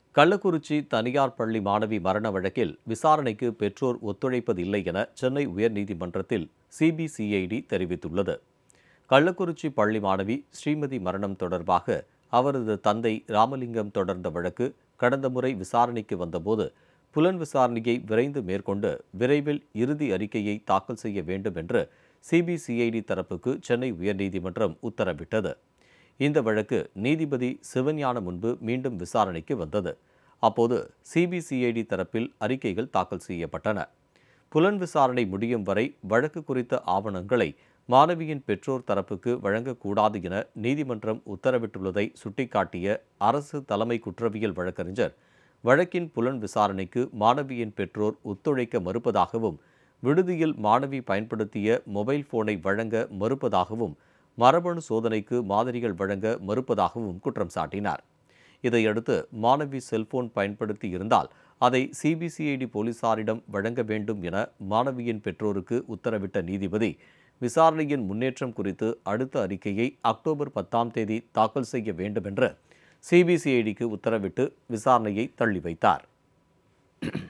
கள்ளக்குறிச்சி தனியார் பள்ளி மாணவி மரண வழக்கில் விசாரணைக்கு பெற்றோர் ஒத்துழைப்பதில்லை என சென்னை உயர்நீதிமன்றத்தில் சிபிசிஐடி தெரிவித்துள்ளது கள்ளக்குறிச்சி பள்ளி மாணவி ஸ்ரீமதி மரணம் தொடர்பாக அவரது தந்தை ராமலிங்கம் தொடர்ந்த வழக்கு கடந்த முறை விசாரணைக்கு வந்தபோது புலன் விசாரணையை விரைந்து மேற்கொண்டு விரைவில் இறுதி அறிக்கையை தாக்கல் செய்ய வேண்டும் என்று சிபிசிஐடி தரப்புக்கு சென்னை உயர்நீதிமன்றம் உத்தரவிட்டது இந்த வழக்கு நீதிபதி சிவஞானம் முன்பு மீண்டும் விசாரணைக்கு வந்தது அப்போது சிபிசிஐடி தரப்பில் அறிக்கைகள் தாக்கல் செய்யப்பட்டன புலன் விசாரணை முடியும் வரை வழக்கு குறித்த ஆவணங்களை மாணவியின் பெற்றோர் தரப்புக்கு வழங்கக்கூடாது என நீதிமன்றம் உத்தரவிட்டுள்ளதை சுட்டிக்காட்டிய அரசு தலைமை குற்றவியல் வழக்கறிஞர் வழக்கின் புலன் விசாரணைக்கு மாணவியின் பெற்றோர் ஒத்துழைக்க மறுப்பதாகவும் விடுதியில் மாணவி பயன்படுத்திய மொபைல் போனை வழங்க மறுப்பதாகவும் மரபணு சோதனைக்கு மாதிரிகள் வழங்க மறுப்பதாகவும் குற்றம் சாட்டினார் இதையடுத்து மாணவி செல்போன் பயன்படுத்தி இருந்தால் அதை சிபிசிஐடி போலீசாரிடம் வழங்க வேண்டும் என மாணவியின் பெற்றோருக்கு உத்தரவிட்ட நீதிபதி விசாரணையின் முன்னேற்றம் குறித்து அடுத்த அறிக்கையை அக்டோபர் பத்தாம் தேதி தாக்கல் செய்ய வேண்டும் என்று சிபிசிஐடிக்கு உத்தரவிட்டு விசாரணையை தள்ளி வைத்தார்